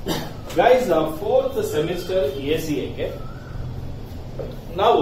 Guys fourth semester ಎಸಿಎಗೆ ನಾವು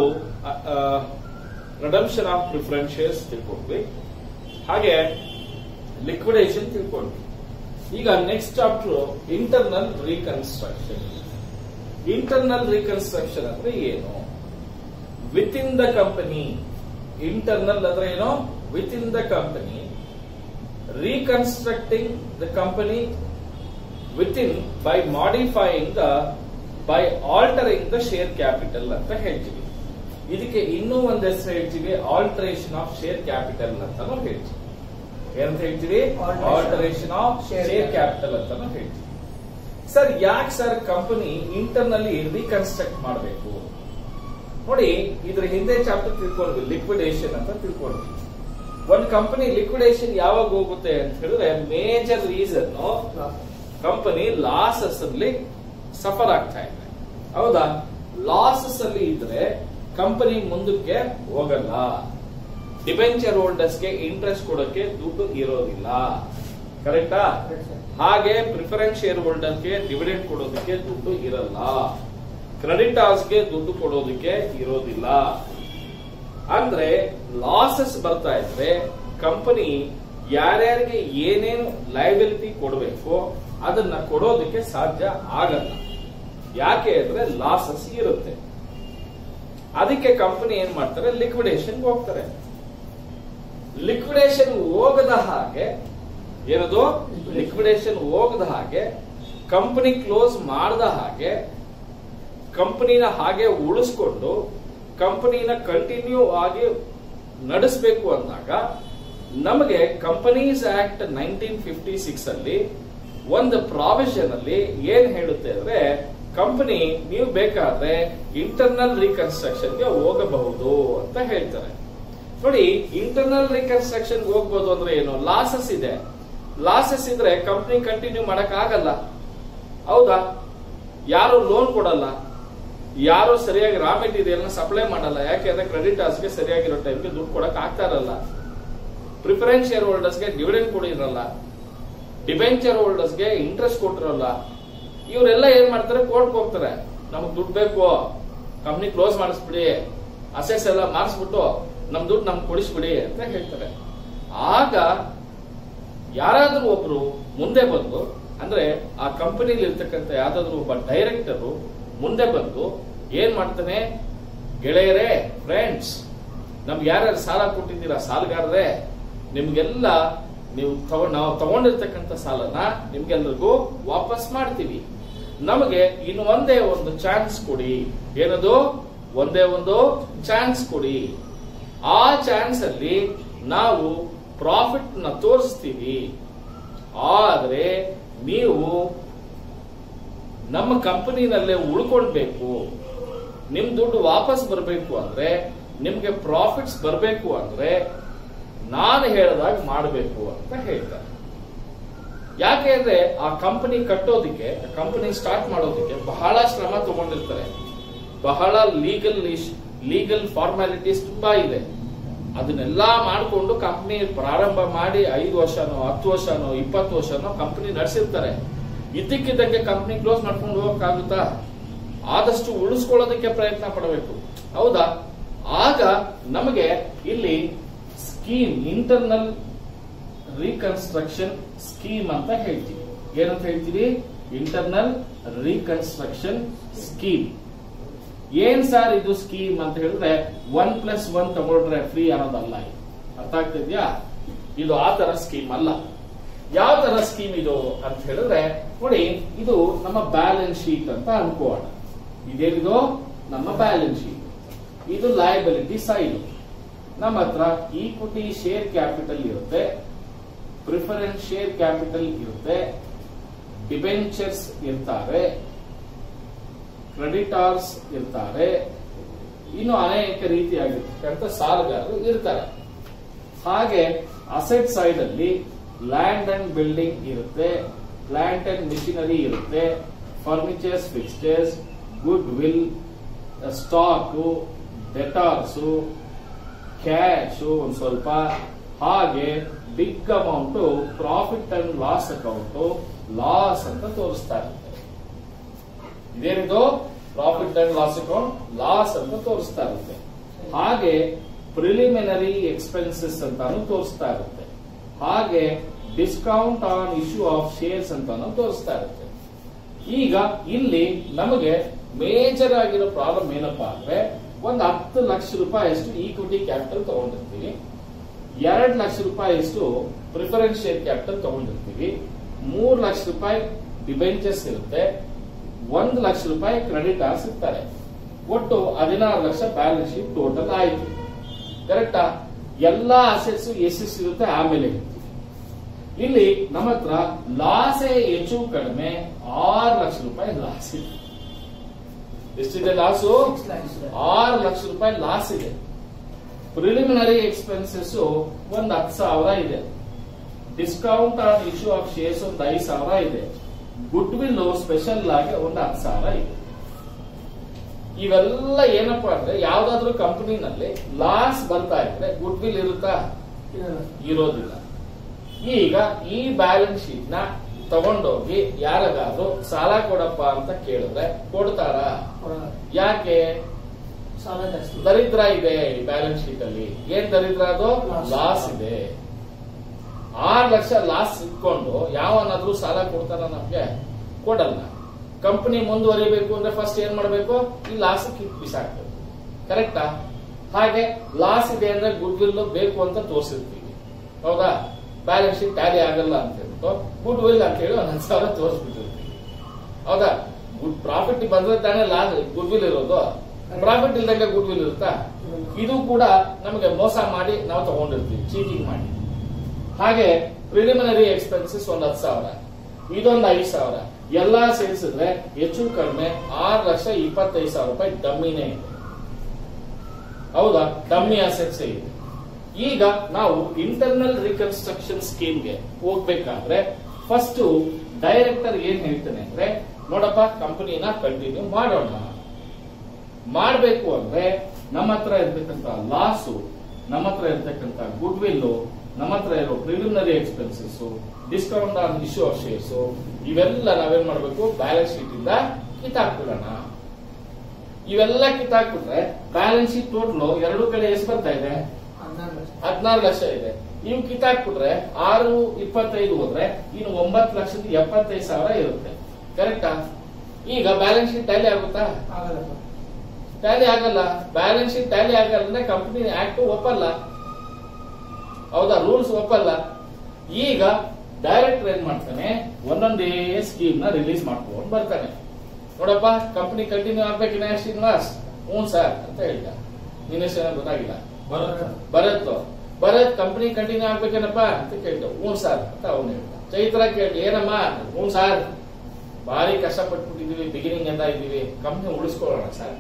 redemption of preference shares ತಿಳ್ಕೊಂಡ್ವಿ ಹಾಗೆ ಲಿಕ್ವಿಡೇಷನ್ ತಿಳ್ಕೊಂಡ್ವಿ ಈಗ next chapter internal reconstruction internal reconstruction ಅಂದ್ರೆ ಏನು within the company internal ಅಂದ್ರೆ ಏನು within the company reconstructing the company within by modifying the by altering the share capital ಅಂತ ಹೇಳ್ತೀವಿ ಇದಕ್ಕೆ ಇನ್ನೂ ಒಂದ್ ಹೆಸರು ಹೇಳ್ತೀವಿ ಆಲ್ಟರೇಷನ್ ಆಫ್ ಶೇರ್ ಕ್ಯಾಪಿಟಲ್ ಅಂತಾನು ಹೇಳ್ತೀವಿ ಏನಂತ ಹೇಳ್ತೀವಿ Alteration. Alteration of Share share capital ಅಂತಾನು ಹೇಳ್ತೀವಿ ಸರ್ ಯಾಕೆ ಸರ್ ಕಂಪನಿ ಇಂಟರ್ನಲ್ಲಿ ರೀಕನ್ಸ್ಟ್ರಕ್ಟ್ ಮಾಡಬೇಕು ನೋಡಿ ಇದ್ರ ಹಿಂದೆ ಚಾಪ್ಟರ್ ತಿಳ್ಕೊಂಡ್ವಿ ಲಿಕ್ವಿಡೇಷನ್ ಅಂತ ತಿಳ್ಕೊಂಡ್ವಿ ಒಂದ್ ಕಂಪನಿ ಲಿಕ್ವಿಡೇಷನ್ ಯಾವಾಗ ಹೋಗುತ್ತೆ ಅಂತ ಹೇಳಿದ್ರೆ ಮೇಜರ್ ರೀಸನ್ ಕಂಪನಿ ಲಾಸಸ್ ಅಲ್ಲಿ ಸಫರ್ ಆಗ್ತಾ ಇದೆ ಹೌದಾ ಲಾಸಸ್ ಅಲ್ಲಿ ಇದ್ರೆ ಕಂಪನಿ ಮುಂದಕ್ಕೆ ಹೋಗಲ್ಲ ಡಿಬೆಂಚರ್ ಹೋಲ್ಡರ್ಸ್ಗೆ ಇಂಟ್ರೆಸ್ಟ್ ಕೊಡೋಕೆ ದುಡ್ಡು ಇರೋದಿಲ್ಲ ಕರೆಕ್ಟಾ ಹಾಗೆ ಪ್ರಿಫರೆನ್ಸ್ ಶೇರ್ ಹೋಲ್ಡರ್ಗೆ ಡಿವಿಡೆಂಡ್ ಕೊಡೋದಕ್ಕೆ ದುಡ್ಡು ಇರಲ್ಲ ಕ್ರೆಡಿಟಾರ್ಸ್ಗೆ ದುಡ್ಡು ಕೊಡೋದಕ್ಕೆ ಇರೋದಿಲ್ಲ ಅಂದ್ರೆ ಲಾಸಸ್ ಬರ್ತಾ ಇದ್ರೆ ಕಂಪನಿ ಯಾರ್ಯಾರಿಗೆ ಏನೇನು ಲಯಬಿಲಿಟಿ ಕೊಡಬೇಕು ಅದನ್ನ ಕೊಡೋದಕ್ಕೆ ಸಾಧ್ಯ ಆಗಲ್ಲ ಯಾಕೆ ಅಂದ್ರೆ ಲಾಸಸ್ ಇರುತ್ತೆ ಅದಕ್ಕೆ ಕಂಪನಿ ಏನ್ ಮಾಡ್ತಾರೆ ಲಿಕ್ವಿಡೇಷನ್ ಹೋಗ್ತಾರೆ ಲಿಕ್ವಿಡೇಷನ್ ಹೋಗದ ಹಾಗೆ ಏನದು ಲಿಕ್ವಿಡೇಷನ್ ಹೋಗದ ಹಾಗೆ ಕಂಪನಿ ಕ್ಲೋಸ್ ಮಾಡದ ಹಾಗೆ ಕಂಪನಿನ ಹಾಗೆ ಉಳಿಸ್ಕೊಂಡು ಕಂಪನಿನ ಕಂಟಿನ್ಯೂ ಆಗಿ ನಡೆಸಬೇಕು ಅಂದಾಗ ನಮಗೆ companies act nineteen fifty six ಅಲ್ಲಿ ಒಂದು ಪ್ರಾವಿಷನ್ ಅಲ್ಲಿ ಏನ್ ಹೇಳುತ್ತೆ ಅಂದ್ರೆ ಕಂಪನಿ ನೀವು ಬೇಕಾದ್ರೆ ಇಂಟರ್ನಲ್ ರೀಕನ್ಸ್ಟ್ರಕ್ಷನ್ಗೆ ಹೋಗಬಹುದು ಅಂತ ಹೇಳ್ತಾರೆ ನೋಡಿ ಇಂಟರ್ನಲ್ ರೀಕನ್ಸ್ಟ್ರಕ್ಷನ್ ಹೋಗ್ಬೋದು ಅಂದ್ರೆ ಏನು ಲಾಸಸ್ ಇದೆ ಲಾಸಸ್ ಇದ್ರೆ ಕಂಪನಿ ಕಂಟಿನ್ಯೂ ಮಾಡಕ್ ಆಗಲ್ಲ ಹೌದಾ ಯಾರು ಲೋನ್ ಕೊಡಲ್ಲ ಯಾರು ಸರಿಯಾಗಿ ರಾ ಮೆಟೀರಿಯಲ್ ನ ಸಪ್ಲೈ ಮಾಡಲ್ಲ ಯಾಕೆಂದ್ರೆ ಕ್ರೆಡಿಟರ್ಸ್ಗೆ ಸರಿಯಾಗಿರೋ ಟೈಮ್ಗೆ ದುಡ್ಡು ಕೊಡಕ್ ಆಗ್ತಾ ಇರಲ್ಲ ಪ್ರಿಫರೆನ್ಸ್ ಶೇರ್ ಹೋಲ್ಡರ್ಸ್ಗೆ ಡಿವಿಡೆಂಡ್ ಕೊಡಿರಲ್ಲ ಡಿಬೆಂಚರ್ ಹೋಲ್ಡರ್ಸ್ಗೆ ಇಂಟ್ರೆಸ್ಟ್ ಕೊಟ್ಟಿರಲ್ಲ ಇವರೆಲ್ಲ ಏನ್ ಮಾಡ್ತಾರೆ ಕೋರ್ಟ್ಗೆ ಹೋಗ್ತಾರೆ ನಮಗ್ ದುಡ್ಡು ಬೇಕು ಕಂಪ್ನಿ ಕ್ಲೋಸ್ ಮಾಡಿಸ್ಬಿಡಿ ಅಸೆಸ್ ಎಲ್ಲ ಮಾಡಿಸ್ಬಿಟ್ಟು ನಮ್ ದುಡ್ಡು ನಮ್ಗೆ ಕೊಡಿಸ್ಬಿಡಿ ಅಂತ ಹೇಳ್ತಾರೆ ಆಗ ಯಾರಾದ್ರೂ ಒಬ್ರು ಮುಂದೆ ಬಂದು ಅಂದ್ರೆ ಆ ಕಂಪನಿಲಿ ಇರ್ತಕ್ಕಂಥ ಯಾವ್ದಾದ್ರು ಒಬ್ಬ ಡೈರೆಕ್ಟರ್ ಮುಂದೆ ಬಂದು ಏನ್ ಮಾಡ್ತಾನೆ ಗೆಳೆಯರೇ ಫ್ರೆಂಡ್ಸ್ ನಮ್ಗೆ ಯಾರ್ಯಾರು ಸಾಲ ಕೊಟ್ಟಿದ್ದೀರಾ ಸಾಲಗಾರರೇ ನಿಮ್ಗೆಲ್ಲ ನೀವು ತಗೊಂಡ್ ನಾವು ತಗೊಂಡಿರ್ತಕ್ಕಂಥ ಸಾಲನ ನಿಮ್ಗೆಲ್ರಿಗೂ ವಾಪಸ್ ಮಾಡ್ತೀವಿ ನಮಗೆ ಇನ್ನು ಒಂದೇ ಒಂದು ಚಾನ್ಸ್ ಕೊಡಿ ಏನದು ಒಂದೇ ಒಂದು ಚಾನ್ಸ್ ಕೊಡಿ ಆ ಚಾನ್ಸ್ ಅಲ್ಲಿ ನಾವು ಪ್ರಾಫಿಟ್ ನ ತೋರಿಸ್ತೀವಿ ಆದ್ರೆ ನೀವು ನಮ್ಮ ಕಂಪನಿನಲ್ಲೇ ಉಳ್ಕೊಳ್ಬೇಕು ನಿಮ್ ದುಡ್ಡು ವಾಪಸ್ ಬರಬೇಕು ಅಂದ್ರೆ ನಿಮ್ಗೆ ಪ್ರಾಫಿಟ್ಸ್ ಬರಬೇಕು ಅಂದ್ರೆ ನಾನು ಹೇಳಿದಾಗ ಮಾಡಬೇಕು ಅಂತ ಹೇಳ್ತಾರೆ ಯಾಕೆ ಅಂದ್ರೆ ಆ ಕಂಪನಿ ಕಟ್ಟೋದಿಕ್ಕೆ ಕಂಪನಿ ಸ್ಟಾರ್ಟ್ ಮಾಡೋದಕ್ಕೆ ಬಹಳ ಶ್ರಮ ತಗೊಂಡಿರ್ತಾರೆ ಬಹಳ ಲೀಗಲ್ ಲೀಗಲ್ ಫಾರ್ಮ್ಯಾಲಿಟೀಸ್ ತುಂಬಾ ಇದೆ ಅದನ್ನೆಲ್ಲ ಮಾಡಿಕೊಂಡು ಕಂಪನಿ ಪ್ರಾರಂಭ ಮಾಡಿ ಐದು ವರ್ಷನೋ ಹತ್ತು ವರ್ಷನೋ ಇಪ್ಪತ್ತು ವರ್ಷನೋ ಕಂಪನಿ ನಡೆಸಿರ್ತಾರೆ ಇದ್ದಕ್ಕಿದ್ದಂಗೆ ಕಂಪನಿ ಕ್ಲೋಸ್ ಮಾಡ್ಕೊಂಡು ಹೋಗಕ್ಕಾಗುತ್ತಾ ಆದಷ್ಟು ಉಳಿಸ್ಕೊಳ್ಳೋದಕ್ಕೆ ಪ್ರಯತ್ನ ಪಡಬೇಕು ಹೌದಾ ಆಗ ನಮಗೆ ಇಲ್ಲಿ ಸ್ಕೀಮ್ ಇಂಟರ್ನಲ್ ರೀಕನ್ಸ್ಟ್ರಕ್ಷನ್ ಸ್ಕೀಮ್ ಅಂತ ಹೇಳ್ತೀವಿ ಏನಂತ ಹೇಳ್ತೀವಿ ಇಂಟರ್ನಲ್ ರೀಕನ್ಸ್ಟ್ರಕ್ಷನ್ ಸ್ಕೀಮ್ ಏನ್ ಸರ್ ಇದು ಸ್ಕೀಮ್ ಅಂತ ಹೇಳಿದ್ರೆ ಒನ್ ಪ್ಲಸ್ ಒನ್ ತಗೊಂಡ್ರೆ ಫ್ರೀ ಅನ್ನೋದಲ್ಲ ಇದು. ಅರ್ಥ ಆಗ್ತಿದ್ಯಾ ಇದು ಆ ತರ ಸ್ಕೀಮ್ ಅಲ್ಲ ಯಾವ ತರ ಸ್ಕೀಮ್ ಇದು ಅಂತ ಹೇಳಿದ್ರೆ ನೋಡಿ ಇದು ನಮ್ಮ ಬ್ಯಾಲೆನ್ಸ್ ಶೀಟ್ ಅಂತ ಅನ್ಕೋಣ ಇದೇನಿದು ನಮ್ಮ ಬ್ಯಾಲೆನ್ಸ್ ಶೀಟ್ ಇದು ಲಯಬಿಲಿಟಿ ಸೈಡ್ ನಮ್ಮ ಹತ್ರ ಈಕ್ವಿಟಿ ಶೇರ್ ಕ್ಯಾಪಿಟಲ್ ಇರುತ್ತೆ ಪ್ರಿಫರೆನ್ಸ್ ಶೇರ್ ಕ್ಯಾಪಿಟಲ್ ಇರುತ್ತೆ ಡಿಬೆಂಚರ್ಸ್ ಇರ್ತಾರೆ ಕ್ರೆಡಿಟಾರ್ಸ್ ಇರ್ತಾರೆ ಇನ್ನು ಅನೇಕ ರೀತಿಯಾಗಿರ್ತಕ್ಕಂಥ ಸಾಲಗಾರರು ಇರ್ತಾರೆ ಹಾಗೆ ಅಸೆಟ್ ಸೈಡ್ ಅಲ್ಲಿ ಲ್ಯಾಂಡ್ ಅಂಡ್ ಬಿಲ್ಡಿಂಗ್ ಇರುತ್ತೆ ಪ್ಲಾಂಟ್ ಅಂಡ್ ಮಿಷಿನರಿ ಇರುತ್ತೆ furnitures fixtures goodwill stock debtors cash ಒಂದ್ ಸ್ವಲ್ಪ ಹಾಗೆ big amount profit and loss account loss ಅಂತ ತೋರಿಸ್ತಾ ಇರುತ್ತೆ ಇದೇನಿದು profit and loss account loss ಅಂತ ತೋರಿಸ್ತಾ ಇರುತ್ತೆ ಹಾಗೆ ಪ್ರಿಲಿಮಿನರಿ ಎಕ್ಸ್ಪೆನ್ಸಸ್ ಅಂತಾನು ತೋರಿಸ್ತಾ ಇರುತ್ತೆ ಹಾಗೆ discount on issue of shares ಅಂತಾನು ತೋರಿಸ್ತಾ ಇರುತ್ತೆ ಈಗ ಇಲ್ಲಿ ನಮಗೆ ಮೇಜರ್ ಆಗಿರೋ ಪ್ರಾಬ್ಲಮ್ ಏನಪ್ಪಾ ಅಂದ್ರೆ ಒಂದು ಹತ್ತು ಲಕ್ಷ ರೂಪಾಯಿಯಷ್ಟು ಈಕ್ವಿಟಿ ಕ್ಯಾಪಿಟಲ್ ತಗೊಂಡಿರ್ತೀವಿ ಎರಡ್ ಲಕ್ಷ ರೂಪಾಯಿಯಷ್ಟು ಪ್ರಿಫರೆನ್ಸ್ ಶೇರ್ ಕ್ಯಾಪಿಟಲ್ ತಗೊಂಡಿರ್ತೀವಿ ಮೂರ್ ಲಕ್ಷ ರೂಪಾಯಿ ಡಿಬೆಂಚರ್ಸ್ ಇರುತ್ತೆ ಒಂದು ಲಕ್ಷ ರೂಪಾಯಿ ಕ್ರೆಡಿಟ್ ಆರ್ಸ್ ಇರ್ತಾರೆ ಒಟ್ಟು ಹದಿನಾರು ಲಕ್ಷ ಬ್ಯಾಲೆನ್ಸ್ ಶೀಟ್ ಟೋಟಲ್ ಆಯ್ತು ಕರೆಕ್ಟಾ ಎಲ್ಲಾ ಅಸೆಟ್ಸ್ ಎಷ್ಟೆಷ್ಟಿರುತ್ತೆ ಆಮೇಲೆ ಹೇಳ್ತೀವಿ. ಇಲ್ಲಿ ನಮ್ಮ ಹತ್ರ ಲಾಸೇ ಹೆಚ್ಚು ಕಡಿಮೆ ಆರು ಲಕ್ಷ ರೂಪಾಯಿ ಲಾಸ್ ಇದೆ ಎಷ್ಟಿದೆ ಲಾಸು ಆರು ಲಕ್ಷ ರೂಪಾಯಿ ಲಾಸ್ ಇದೆ ಪ್ರಿಲಿಮಿನರಿ ಎಕ್ಸ್ಪೆನ್ಸಸ್ ಒಂದ್ ಹತ್ತು ಸಾವಿರ ಇದೆ discount on issue of shares ಒಂದು ಐದು ಸಾವಿರ ಇದೆ ಗುಡ್ ವಿಲ್ ಸ್ಪೆಷಲ್ ಆಗಿ ಒಂದು ಹತ್ತು ಸಾವಿರ ಇದೆ ಇವೆಲ್ಲ ಏನಪ್ಪಾ ಅಂದ್ರೆ ಯಾವ್ದಾದ್ರು ಕಂಪನಿನಲ್ಲಿ ಲಾಸ್ ಬರ್ತಾ ಇದ್ರೆ ಗುಡ್ ವಿಲ್ ಇರುತ್ತಾ ಇರೋದಿಲ್ಲ ಈಗ ಈ ಬ್ಯಾಲೆನ್ಸ್ ಶೀಟ್ ನ ತಗೊಂಡೋಗಿ ಯಾರಿಗಾದ್ರೂ ಸಾಲ ಕೊಡಪ್ಪ ಅಂತ ಕೇಳಿದ್ರೆ ಕೊಡ್ತಾರ ಯಾಕೆ ಸಾಲ ಜಾಸ್ತಿ ದರಿದ್ರ ಇದೆ ಈ ಬ್ಯಾಲೆನ್ಸ್ ಶೀಟ್ ಅಲ್ಲಿ ಏನ್ ದರಿದ್ರ ಅದು Loss. ಲಾಸ್ ಇದೆ ಆರ್ ಲಕ್ಷ ಲಾಸ್ ಇಟ್ಕೊಂಡು ಯಾವನಾದ್ರೂ ಸಾಲ ಕೊಡ್ತಾರ ನಮ್ಗೆ ಕೊಡಲ್ಲ ಕಂಪನಿ ಮುಂದುವರಿಬೇಕು ಅಂದ್ರೆ ಫಸ್ಟ್ ಏನ್ ಮಾಡ್ಬೇಕು ಈ ಲಾಸ್ ಕಿತ್ ಬಿಸಾಕ್ಬೇಕು ಕರೆಕ್ಟಾ ಹಾಗೆ ಲಾಸ್ ಇದೆ ಅಂದ್ರೆ ಗುಡ್ ವಿಲ್ ಬೇಕು ಅಂತ ತೋರಿಸಿರ್ತೀವಿ ಹೌದಾ ಬ್ಯಾಲೆನ್ಸ್ ಶೀಟ್ ಟ್ಯಾಲಿ ಆಗಲ್ಲ ಅಂತ ಹೇಳ್ಬಿಟ್ಟು ಗುಡ್ ವಿಲ್ ಅಂತ ಹೇಳಿ ಒಂದ್ ಹತ್ತು ಸಾವಿರ ತೋರಿಸ್ಬಿಟ್ಟಿರ್ತೀವಿ ಹೌದಾ ಗುಡ್ ಪ್ರಾಫಿಟ್ ಬಂದ್ರೆ ತಾನೇ ಲಾಸ್ ಗುಡ್ ವಿಲ್ ಇರೋದು ಪ್ರಾಫಿಟ್ ಇಲ್ದಂಗೆ ಗುಡ್ ವಿಲ್ ಇರುತ್ತಾ ಇದು ಕೂಡ ನಮಗೆ ಮೋಸ ಮಾಡಿ ನಾವು ತಗೊಂಡಿರ್ತೀವಿ ಚೀಟಿಂಗ್ ಮಾಡಿ ಹಾಗೆ ಪ್ರಿಲಿಮಿನರಿ ಎಕ್ಸ್ಪೆನ್ಸಸ್ ಒಂದ್ ಹತ್ತು ಸಾವಿರ ಇದೊಂದು ಐದು ಸಾವಿರ ಎಲ್ಲಾ ಸೇರಿಸಿದ್ರೆ ಹೆಚ್ಚು ಕಡಿಮೆ ಆರು ಲಕ್ಷ ಇಪ್ಪತ್ತೈದು ಸಾವಿರ ರೂಪಾಯಿ ಡಮ್ಮಿನೇ ಇದೆ ಹೌದಾ ಡಮ್ಮಿ ಅಸೆಟ್ಸ್ ಇದೆ ಈಗ ನಾವು ಇಂಟರ್ನಲ್ ರಿಕನ್ಸ್ಟ್ರಕ್ಷನ್ ಸ್ಕೀಮ್ಗೆ ಹೋಗ್ಬೇಕಾದ್ರೆ ಫಸ್ಟ್ ಡೈರೆಕ್ಟರ್ ಏನ್ ಹೇಳ್ತಾನೆ ಅಂದ್ರೆ ನೋಡಪ್ಪ ಕಂಪನಿನ ಕಂಟಿನ್ಯೂ ಮಾಡೋಣ ಮಾಡಬೇಕು ಅಂದ್ರೆ ನಮ್ಮ ಹತ್ರ ಇರ್ತಕ್ಕಂತ ಲಾಸು ನಮ್ಮ ಹತ್ರ ಇರ್ತಕ್ಕಂತ ಗುಡ್ ವಿಲ್ ನಮ್ಮ ಹತ್ರ ಇರೋ preliminary expenses discount on issue of shares ಇವೆಲ್ಲ ನಾವೇನ್ ಮಾಡ್ಬೇಕು ಬ್ಯಾಲೆನ್ಸ್ ಶೀಟ್ ಇಂದ ಕಿತ್ತಾಕ್ಬಿಡೋಣ ಇವೆಲ್ಲ ಕಿತ್ತಾಕ್ಬಿಟ್ರೆ ಬ್ಯಾಲೆನ್ಸ್ ಶೀಟ್ ಟೋಟಲ್ ಎರಡು ಕಡೆ ಎಷ್ಟು ಬರ್ತಾ ಇದೆ ಹದಿನಾರು ಲಕ್ಷ ಹದಿನಾರು ಲಕ್ಷ ಇದೆ ಇವು ಕಿತ್ತಾಕ್ಬಿಟ್ರೆ ಆರು ಇಪ್ಪತ್ತೈದು ಹೋದ್ರೆ ಇನ್ನು ಒಂಬತ್ತು ಲಕ್ಷದ ಎಪ್ಪತ್ತೈದು ಸಾವಿರ ಇರುತ್ತೆ ಕರೆಕ್ಟಾ ಈಗ ಬ್ಯಾಲೆನ್ಸ್ ಶೀಟ್ ಟ್ಯಾಲಿ ಆಗುತ್ತಾ ಆಗಲ್ಲ ಸರ್. ಟ್ಯಾಲಿ ಆಗಲ್ಲ ಬ್ಯಾಲೆನ್ಸ್ ಶೀಟ್ ಟ್ಯಾಲಿ ಆಗಲ್ಲ ಅಂದ್ರೆ ಕಂಪನಿ ಆಕ್ಟ್ ಒಪ್ಪಲ್ಲ ಹೌದಾ ರೂಲ್ಸ್ ಒಪ್ಪಲ್ಲ ಈಗ ಡೈರೆಕ್ಟರ್ ಏನ್ ಮಾಡ್ತಾನೆ ಒಂದೊಂದೇ ಸ್ಕೀಮ್ ನ ರಿಲೀಸ್ ಮಾಡ್ಕೊಂಡು ಬರ್ತಾನೆ ನೋಡಪ್ಪ ಕಂಪನಿ ಕಂಟಿನ್ಯೂ ಆಗ್ಬೇಕಿನ ಶ್ರೀನಿವಾಸ್ ಹ್ಞೂ ಸರ್ ಅಂತ ಹೇಳಿದ ನಿನ್ನ ಹೆಸರು ಗೊತ್ತಾಗಿಲ್ಲ ಭರತ್ ಭರತ್ ಕಂಪನಿ ಕಂಟಿನ್ಯೂ ಆಗ್ಬೇಕೇನಪ್ಪ ಅಂತ ಕೇಳಿದ ಹ್ಞೂ ಸರ್ ಅಂತ ಅವನು ಹೇಳ್ದ ಚೈತ್ರ ಕೇಳಿ ಏನಮ್ಮ ಹ್ಞೂ ಸರ್ ಭಾರಿ ಕಷ್ಟಪಟ್ಬಿಟ್ಟಿದೀವಿ ಬಿಗಿನಿಂಗ್ ಅಂತ ಇದ್ದೀವಿ ಕಂಪ್ನಿ ಉಳಿಸ್ಕೊಳ್ಳೋಣ ಸರ್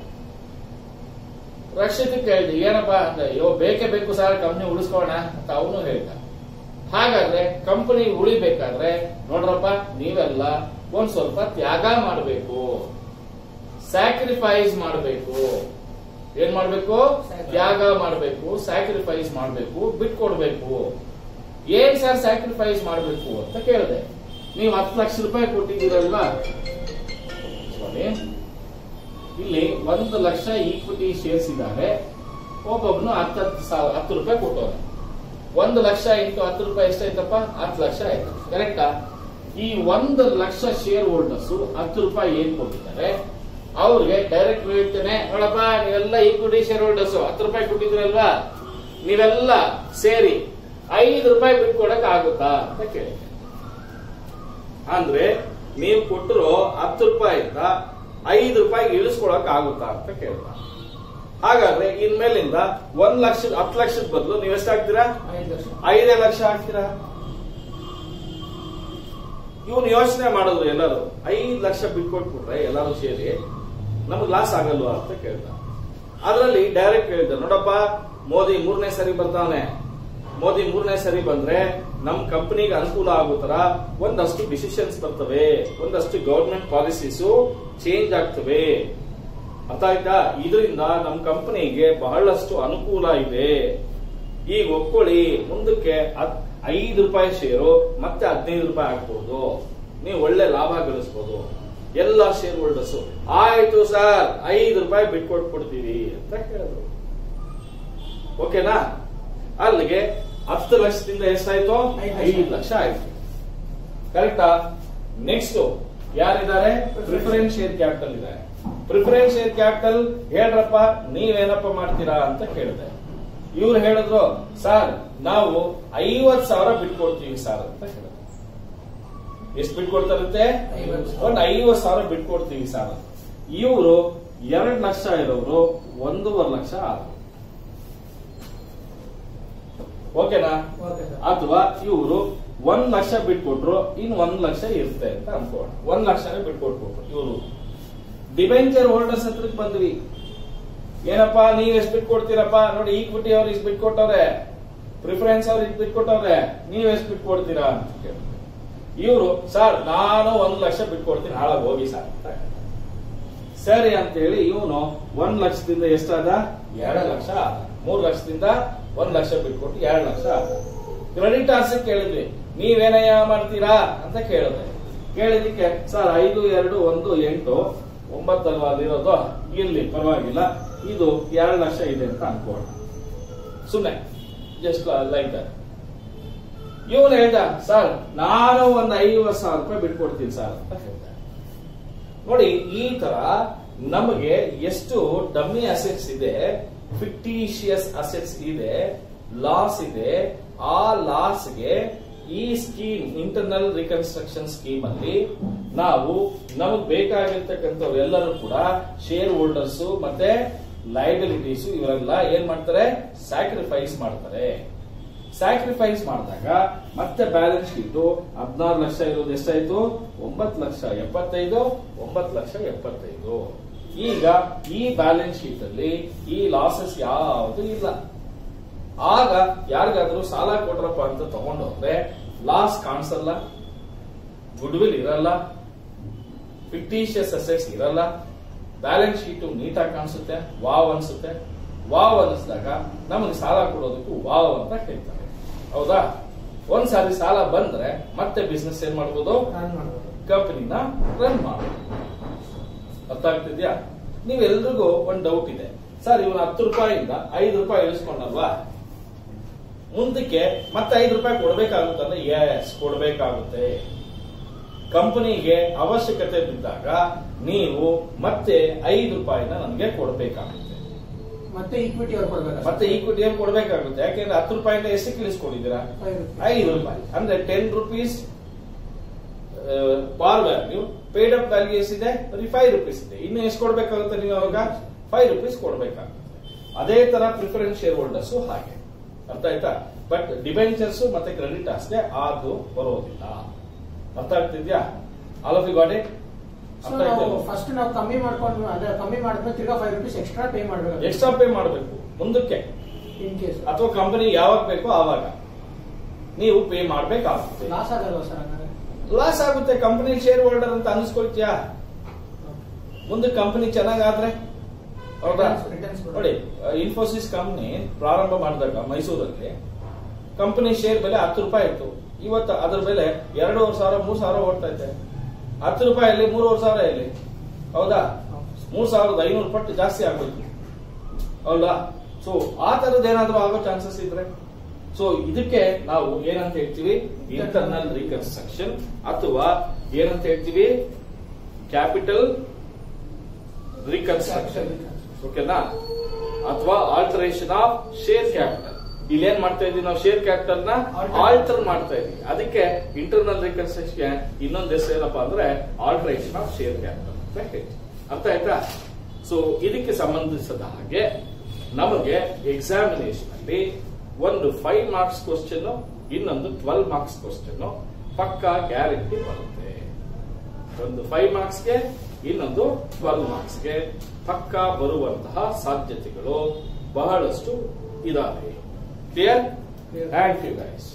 ರಕ್ಷಿತ್ ಕೇಳಿದ ಏನಪ್ಪ ಅಂದ್ರೆ ಅಯ್ಯೋ ಬೇಕೇ ಬೇಕು ಸರ್ ಕಂಪ್ನಿ ಉಳಿಸ್ಕೊಳ್ಳೋಣ ಅಂತ ಅವನು ಹೇಳ್ದ ಹಾಗಾದ್ರೆ ಕಂಪನಿ ಉಳಿಬೇಕಾದ್ರೆ ನೋಡ್ರಪ್ಪ ನೀವೆಲ್ಲ ಒಂದ್ ಸ್ವಲ್ಪ ತ್ಯಾಗ ಮಾಡಬೇಕು ಸ್ಯಾಕ್ರಿಫೈಸ್ ಮಾಡಬೇಕು ಏನ್ ಮಾಡ್ಬೇಕು ತ್ಯಾಗ ಮಾಡಬೇಕು ಸ್ಯಾಕ್ರಿಫೈಸ್ ಮಾಡಬೇಕು ಬಿಟ್ಕೊಡ್ಬೇಕು ಏನ್ ಸರ್ ಸ್ಯಾಕ್ರಿಫೈಸ್ ಮಾಡಬೇಕು ಅಂತ ಕೇಳಿದೆ ನೀವು ಹತ್ತು ಲಕ್ಷ ರೂಪಾಯಿ ಕೊಟ್ಟಿದ್ದೀರಲ್ವಾ ಸ್ವಾಮಿ ಇಲ್ಲಿ ಒಂದು ಲಕ್ಷ ಈಕ್ವಿಟಿ ಶೇರ್ಸ್ ಇದ್ದಾರೆ ಒಬ್ಬೊಬ್ನು ಹತ್ತು ಹತ್ತು ಸಾವಿರ ಹತ್ತು ರೂಪಾಯಿ ಕೊಟ್ಟವ್ರೆ ಒಂದು ಲಕ್ಷ ಇಂಟು ಹತ್ತು ರೂಪಾಯಿ ಎಷ್ಟಾಯ್ತಪ್ಪ ಹತ್ತು ಲಕ್ಷ ಆಯ್ತು ಕರೆಕ್ಟಾ ಈ ಒಂದು ಲಕ್ಷ ಶೇರ್ ಹೋಲ್ಡರ್ಸ್ ಹತ್ತು ರೂಪಾಯಿ ಏನ್ ಕೊಟ್ಟಿದ್ದಾರೆ ಅವ್ರಿಗೆ ಡೈರೆಕ್ಟ್ ಹೇಳ್ತೇನೆ ನೋಡಪ್ಪ ನೀವೆಲ್ಲ ಈಕ್ವಿಟಿ ಶೇರ್ ಹೋಲ್ಡರ್ಸ್ ಹತ್ತು ರೂಪಾಯಿ ಕೊಟ್ಟಿದ್ರಲ್ವಾ ನೀವೆಲ್ಲ ಸೇರಿ ಐದು ರೂಪಾಯಿ ಬಿಟ್ಕೊಡಕ್ ಆಗುತ್ತಾ ಅಂತ ಕೇಳಿದೆ ಅಂದ್ರೆ ನೀವು ಕೊಟ್ಟಿರೋ ಹತ್ತು ರೂಪಾಯಿಂದ ಐದು ರೂಪಾಯಿ ಇಳಿಸ್ಕೊಳಕ್ ಆಗುತ್ತಾ ಅಂತ ಕೇಳ್ದ ಹಾಗಾದ್ರೆ ಇನ್ಮೇಲಿಂದ ಒಂದ್ ಲಕ್ಷ ಹತ್ತು ಲಕ್ಷದ ಬದಲು ನೀವು ಎಷ್ಟು ಹಾಕ್ತೀರಾ ಐದು ಲಕ್ಷ ಐದೇ ಲಕ್ಷ ಹಾಕ್ತೀರಾ ಇವನು ಯೋಚನೆ ಮಾಡಿದ್ರು ಎಲ್ಲರೂ ಐದು ಲಕ್ಷ ಬಿಟ್ಕೊಟ್ಬಿಟ್ರೆ ಎಲ್ಲರೂ ಸೇರಿ ನಮಗ್ ಲಾಸ್ ಆಗಲ್ವಾ ಅಂತ ಕೇಳ್ದ ಅದ್ರಲ್ಲಿ ಡೈರೆಕ್ಟ್ ಹೇಳ್ದ ನೋಡಪ್ಪ ಮೋದಿ ಮೂರನೇ ಸರಿ ಬರ್ತಾನೆ ಮೋದಿ ಮೂರನೇ ಸರಿ ಬಂದ್ರೆ ನಮ್ ಕಂಪನಿಗೆ ಅನುಕೂಲ ಆಗೋ ತರ ಒಂದಷ್ಟು ಡಿಸಿಷನ್ಸ್ ಬರ್ತವೆ ಒಂದಷ್ಟು ಗವರ್ಮೆಂಟ್ ಪಾಲಿಸೀಸು ಚೇಂಜ್ ಆಗ್ತವೆ ಅರ್ಥ ಆಯ್ತಾ ಇದರಿಂದ ನಮ್ ಕಂಪನಿಗೆ ಬಹಳಷ್ಟು ಅನುಕೂಲ ಇದೆ ಈಗ ಒಪ್ಕೊಳ್ಳಿ ಮುಂದಕ್ಕೆ ಹತ್- ಐದು ರೂಪಾಯಿ ಶೇರು ಮತ್ತೆ ಹದಿನೈದು ರೂಪಾಯಿ ಹಾಕ್ಬೋದು ನೀವು ಒಳ್ಳೆ ಲಾಭ ಗಳಿಸ್ಬೋದು ಎಲ್ಲ ಶೇರ್ ಹೋಲ್ಡರ್ಸ್ ಆಯ್ತು ಸರ್ ಐದು ರೂಪಾಯಿ ಬಿಟ್ಕೊಟ್ಟು ಕೊಡ್ತೀವಿ ಅಂತ ಹೇಳಿದ್ರು ಓಕೆನಾ ಅಲ್ಲಿಗೆ ಹತ್ತು ಲಕ್ಷದಿಂದ ಎಷ್ಟಾಯ್ತು ಐದು ಲಕ್ಷ. ಐದು ಲಕ್ಷ ಆಯ್ತು ಕರೆಕ್ಟಾ ನೆಕ್ಸ್ಟ್ ಯಾರಿದ್ದಾರೆ ಪ್ರಿಫರೆನ್ಸ್ ಶೇರ್ ಕ್ಯಾಪಿಟಲ್ ಇದ್ದಾರೆ ಪ್ರಿಫರೆನ್ಸ್ ಶೇರ್ ಕ್ಯಾಪಿಟಲ್ ಹೇಳ್ರಪ್ಪ ನೀವೇನಪ್ಪ ಮಾಡ್ತೀರಾ ಅಂತ ಕೇಳಿದೆ ಇವ್ರು ಹೇಳಿದ್ರು ಸರ್ ನಾವು ಐವತ್ ಸಾವಿರ ಬಿಟ್ಕೊಡ್ತೀವಿ ಸರ್ ಅಂತ ಹೇಳಿದ್ರು ಎಷ್ಟು ಬಿಟ್ಕೊಡ್ತಾರಂತೆ ಐವತ್ತು. ಒಂದ್ ಐವತ್ ಸಾವಿರ ಬಿಟ್ಕೊಡ್ತೀವಿ ಸರ್ ಇವರು ಎರಡ್ ಲಕ್ಷ ಇರೋರು ಒಂದೂವರೆ ಲಕ್ಷ ಆದ್ರು ಓಕೆನಾ ಓಕೆ ಸರ್ ಅಥವಾ ಇವರು ಒಂದ್ ಲಕ್ಷ ಬಿಟ್ಕೊಟ್ರು ಇನ್ ಒಂದ್ ಲಕ್ಷ ಇರುತ್ತೆ ಅಂತ ಅನ್ಕೋಣ ಒಂದ್ ಲಕ್ಷನೇ ಬಿಟ್ಕೊಟ್ಬಿಟ್ರು ಇವರು ಡಿಬೆಂಚರ್ ಹೋಲ್ಡರ್ಸ್ ಹತ್ರಕ್ ಬಂದ್ವಿ ಏನಪ್ಪಾ ನೀವ್ ಎಷ್ಟ್ ಬಿಟ್ಕೊಡ್ತೀರಪ್ಪ ನೋಡಿ ಈಕ್ವಿಟಿ ಅವ್ರು ಇಷ್ಟು ಬಿಟ್ಕೊಟ್ಟವ್ರೆ ಪ್ರಿಫರೆನ್ಸ್ ಅವ್ರು ಇಷ್ಟು ಬಿಟ್ಕೊಟ್ಟವ್ರೆ ನೀವ್ ಎಷ್ಟ್ ಬಿಟ್ಕೊಡ್ತೀರಾ ಅಂತ ಕೇಳಿದ್ರು ಇವರು ಸರ್ ನಾನು ಒಂದ್ ಲಕ್ಷ ಬಿಟ್ಕೊಡ್ತೀನಿ ಹಾಳಾಗಿ ಹೋಗಿ ಸರ್ ಅಂತ ಹೇಳಿದ್ರು. ಸರಿ ಅಂತ ಹೇಳಿ ಇವನು ಒಂದ್ ಲಕ್ಷದಿಂದ ಎಷ್ಟಾದ ಎರಡು ಲಕ್ಷ ಆದ ಮೂರ್ ಲಕ್ಷದಿಂದ ಒಂದ್ ಲಕ್ಷ ಬಿಟ್ಕೊಟ್ಟು ಎರಡು ಲಕ್ಷ ಆದ ಕ್ರೆಡಿಟ್ ಆರ್ಸ್ ಕೇಳಿದ್ವಿ ನೀವೇನಯ್ಯ ಮಾಡ್ತೀರಾ ಅಂತ ಕೇಳಿದ್ರೆ ಕೇಳಿದಕ್ಕೆ ಸರ್ ಐದು ಎರಡು ಒಂದು ಎಂಟು ಒಂಬತ್ತಲ್ವಾ ಅಲ್ಲಿರೋದು ಇರ್ಲಿ ಪರವಾಗಿಲ್ಲ ಇದು ಎರಡು ಲಕ್ಷ ಇದೆ ಅಂತ ಅನ್ಕೋಣ ಸುಮ್ಮನೆ ಜಸ್ಟ್ ಲೈಕ್ ದಟ್ ಇವನು ಹೇಳ್ದ ಸರ್ ನಾನು ಒಂದು ಐವತ್ತು ಸಾವಿರ ರೂಪಾಯಿ ಬಿಟ್ಕೊಡ್ತೀನಿ ಸರ್ ಅಂತ ಹೇಳ್ದ ನೋಡಿ ಈ ತರ ನಮಗೆ ಎಷ್ಟು ಡಮ್ಮಿ ಅಸೆಟ್ಸ್ ಇದೆ ಫಿಕ್ಟಿಷಿಯಸ್ ಅಸೆಟ್ಸ್ ಇದೆ ಲಾಸ್ ಇದೆ ಆ ಲಾಸ್ಗೆ ಈ ಸ್ಕೀಮ್ ಇಂಟರ್ನಲ್ ರಿಕನ್ಸ್ಟ್ರಕ್ಷನ್ ಸ್ಕೀಮ್ ಅಲ್ಲಿ ನಾವು ನಮಗ್ ಬೇಕಾಗಿರ್ತಕ್ಕಂಥವ್ರು ಎಲ್ಲರೂ ಕೂಡ ಶೇರ್ ಹೋಲ್ಡರ್ಸ್ ಮತ್ತೆ ಲೈಬಿಲಿಟೀಸ್ ಇವರೆಲ್ಲ ಏನ್ ಮಾಡ್ತಾರೆ ಸ್ಯಾಕ್ರಿಫೈಸ್ ಮಾಡ್ತಾರೆ ಸ್ಯಾಕ್ರಿಫೈಸ್ ಮಾಡಿದಾಗ ಮತ್ತೆ ಬ್ಯಾಲೆನ್ಸ್ ಶೀಟ್ ಹದಿನಾರು ಲಕ್ಷ ಇರೋದು ಎಷ್ಟಾಯ್ತು ಒಂಬತ್ತು ಲಕ್ಷ ಎಪ್ಪತ್ತೈದು ಒಂಬತ್ತು ಲಕ್ಷ ಎಪ್ಪತ್ತೈದು ಈಗ ಈ ಬ್ಯಾಲೆನ್ಸ್ ಶೀಟ್ ಅಲ್ಲಿ ಈ ಲಾಸಸ್ ಯಾವುದು ಇಲ್ಲ ಆಗ ಯಾರಿಗಾದ್ರೂ ಸಾಲ ಕೊಟ್ರಪ್ಪ ಅಂತ ತಗೊಂಡೋದ್ರೆ ಲಾಸ್ ಕಾಣಿಸಲ್ಲ ಗುಡ್ ವಿಲ್ ಇರಲ್ಲ ಫಿಕ್ಟಿಷಿಯಸ್ ಅಸೆಟ್ಸ್ ಇರಲ್ಲ ಬ್ಯಾಲೆನ್ಸ್ ಶೀಟ್ ನೀಟಾಗಿ ಕಾಣಿಸುತ್ತೆ ವಾವ್ ಅನ್ಸುತ್ತೆ ವಾವ್ ಅನಿಸಿದಾಗ ನಮಗೆ ಸಾಲ ಕೊಡೋದಕ್ಕೂ ವಾವ್ ಅಂತ ಹೇಳ್ತಾರೆ ಹೌದಾ ಒಂದ್ಸಾರಿ ಸಾಲ ಬಂದ್ರೆ ಮತ್ತೆ ಬಿಸ್ನೆಸ್ ಏನ್ ಮಾಡ್ಬೋದು ರನ್ ಮಾಡ್ಬೋದು ಕಂಪನಿನ ರನ್ ಮಾಡಬಹುದು ಅರ್ಥ ಆಗ್ತಿದ್ಯಾ ನೀವೆಲ್ರಿಗೂ ಒಂದ್ ಡೌಟ್ ಇದೆ ಸರ್ ಇವನು ಹತ್ತು ರೂಪಾಯಿಂದ ಐದು ರೂಪಾಯಿ ಇಳಿಸ್ಕೊಂಡಲ್ವಾ ಮುಂದಕ್ಕೆ ಮತ್ತೆ ಐದು ರೂಪಾಯಿ ಕೊಡ್ಬೇಕಾಗುತ್ತಂದ್ರೆ ಎಸ್ ಕೊಡ್ಬೇಕಾಗುತ್ತೆ ಕಂಪನಿಗೆ ಅವಶ್ಯಕತೆ ಬಿದ್ದಾಗ ನೀವು ಮತ್ತೆ ಐದು ರೂಪಾಯಿನ ನಮಗೆ ಕೊಡ್ಬೇಕಾಗುತ್ತೆ ಮತ್ತೆ ಈಕ್ವಿಟಿ ಅವ್ರು ಕೊಡ್ಬೇಕು ಮತ್ತೆ ಈಕ್ವಿಟಿ ಏನ್ ಕೊಡ್ಬೇಕಾಗುತ್ತೆ ಯಾಕೆಂದ್ರೆ ಹತ್ತು ರೂಪಾಯಿಂದ ಎಷ್ಟಕ್ಕೆ ಇಳಿಸ್ಕೊಂಡಿದ್ದೀರಾ ಫೈವ್ ರುಪೀಸ್ ಐದು ರೂಪಾಯಿ ಅಂದ್ರೆ ten rupees par value paid up value ಎಷ್ಟಿದೆ ಬರೀ ಫೈವ್ ರುಪೀಸ್ ಇದೆ ಇನ್ನು ಎಷ್ಟು ಕೊಡ್ಬೇಕಾಗುತ್ತೆ ನೀವು ಅವಾಗ ಫೈವ್ ರುಪೀಸ್ ಕೊಡ್ಬೇಕಾಗುತ್ತೆ ಅದೇ ತರ ಪ್ರಿಫರೆನ್ಸ್ ಶೇರ್ ಹೋಲ್ಡರ್ಸ್ ಹಾಗೆ ಅರ್ಥ ಆಯ್ತಾ ಬಟ್ ಡಿಬೆಂಚರ್ಸ್ ಮತ್ತೆ ಕ್ರೆಡಿಟ್ ಅಷ್ಟೇ ಅದು ಬರೋದಿಲ್ಲ ಅರ್ಥ ಆಗ್ತಿದ್ಯಾ all of you got it so ಅರ್ಥ ನಾವು ಆಯ್ತಾ ಫಸ್ಟ್ ನಾವು ಕಮ್ಮಿ ಮಾಡ್ಕೊಂಡು ಅಂದ್ರೆ ಕಮ್ಮಿ ಮಾಡಿದ್ಮೇಲೆ ತಿರ್ಗಾ ಫೈವ್ ರುಪೀಸ್ ಎಕ್ಸ್ಟ್ರಾ ಪೇ ಮಾಡ್ಬೇಕು ಎಕ್ಸ್ಟ್ರಾ ಪೇ ಮಾಡಬೇಕು ಮುಂದಕ್ಕೆ ಇನ್ ಕೇಸ್ ಅಥವಾ ಕಂಪನಿ ಯಾವಾಗ ಬೇಕೋ ಆವಾಗ ನೀವು ಪೇ ಮಾಡ್ಬೇಕಾಗುತ್ತೆ ಲಾಸ್ ಆಗಲ್ವಾ ಸರ್ ಹಂಗಾದ್ರೆ ಲಾಸ್ ಆಗುತ್ತೆ ಕಂಪನಿ ಶೇರ್ ಹೋಲ್ಡರ್ ಅಂತ ಅನ್ಸ್ಕೊಳ್ತೀಯಾ ಮುಂದೆ ಕಂಪನಿ ಚೆನ್ನಾಗಾದ್ರೆ ಹೌದಾ Returns- returns ಬರುತ್ತೆ. ನೋಡಿ ಇನ್ಫೋಸಿಸ್ ಕಂಪನಿ ಪ್ರಾರಂಭ ಮಾಡಿದಾಗ ಮೈಸೂರಲ್ಲಿ ಕಂಪನಿ ಶೇರ್ ಬೆಲೆ ಹತ್ತು ರೂಪಾಯಿ ಇತ್ತು ಇವತ್ತು ಅದ್ರ ಬೆಲೆ ಎರಡೂವರೆ ಸಾವಿರ ಮೂರ್ ಸಾವಿರ ಓಡ್ತಾ ಇದೆ ಹತ್ತು ರೂಪಾಯಲ್ಲಿ ಮೂರುವರೆ ಸಾವಿರ ಇಲ್ಲಿ ಹೌದಾ ಮೂರ್ ಸಾವಿರದ ಐನೂರು ಪಟ್ಟು ಜಾಸ್ತಿ ಆಗ್ಬೇಕು ಹೌದಾ ಸೊ ಆ ತರದ್ ಏನಾದ್ರೂ ಆಗೋ ಚಾನ್ಸಸ್ ಇದ್ರೆ ಸೊ ಇದಕ್ಕೆ ನಾವು ಏನಂತ ಹೇಳ್ತೀವಿ ಇಂಟರ್ನಲ್ ರಿಕನ್ಸ್ಟ್ರಕ್ಷನ್ ಅಥವಾ ಏನಂತ ಹೇಳ್ತೀವಿ ಕ್ಯಾಪಿಟಲ್ ರಿಕನ್ಸ್ಟ್ರಕ್ಷನ್ ಓಕೆನಾ ಅಥವಾ ಆಲ್ಟರೇಷನ್ ಆಫ್ ಶೇರ್ ಕ್ಯಾಪಿಟಲ್ ಇಲ್ಲಿ ಏನ್ ಮಾಡ್ತಾ ಇದೀವಿ ನಾವು ಶೇರ್ ಕ್ಯಾಪಿಟಲ್ ನ Alter. ಆಲ್ಟರ್ ಮಾಡ್ತಾ ಇದೀವಿ ಅದಕ್ಕೆ ಇಂಟರ್ನಲ್ ರಿಕನ್ಸ್ಟ್ರಕ್ಷನ್ ಇನ್ನೊಂದು ಹೆಸರು ಏನಪ್ಪಾ ಅಂದ್ರೆ ಆಲ್ಟರೇಷನ್ ಆಫ್ ಶೇರ್ ಕ್ಯಾಪಿಟಲ್ ಅಂತ ಹೇಳ್ತೀವಿ ಅರ್ಥ ಆಯ್ತಾ ಸೊ ಇದಕ್ಕೆ ಸಂಬಂಧಿಸಿದ ಹಾಗೆ ನಮಗೆ ಎಕ್ಸಾಮಿನೇಷನ್ ಅಲ್ಲಿ ಒಂದು ಫೈವ್ ಮಾರ್ಕ್ಸ್ ಕ್ವಶನ್ ಇನ್ನೊಂದು ಟ್ವೆಲ್ ಮಾರ್ಕ್ಸ್ ಕ್ವಶನ್ ಪಕ್ಕಾ ಗ್ಯಾರಂಟಿ ಬರುತ್ತೆ ಒಂದು ಫೈವ್ ಮಾರ್ಕ್ಸ್ಗೆ ಇನ್ನೊಂದು ಟ್ವೆಲ್ ಮಾರ್ಕ್ಸ್ಗೆ ಪಕ್ಕಾ ಬರುವಂತಹ ಸಾಧ್ಯತೆಗಳು ಬಹಳಷ್ಟು ಇದಾವೆ clear Clear. Thank you guys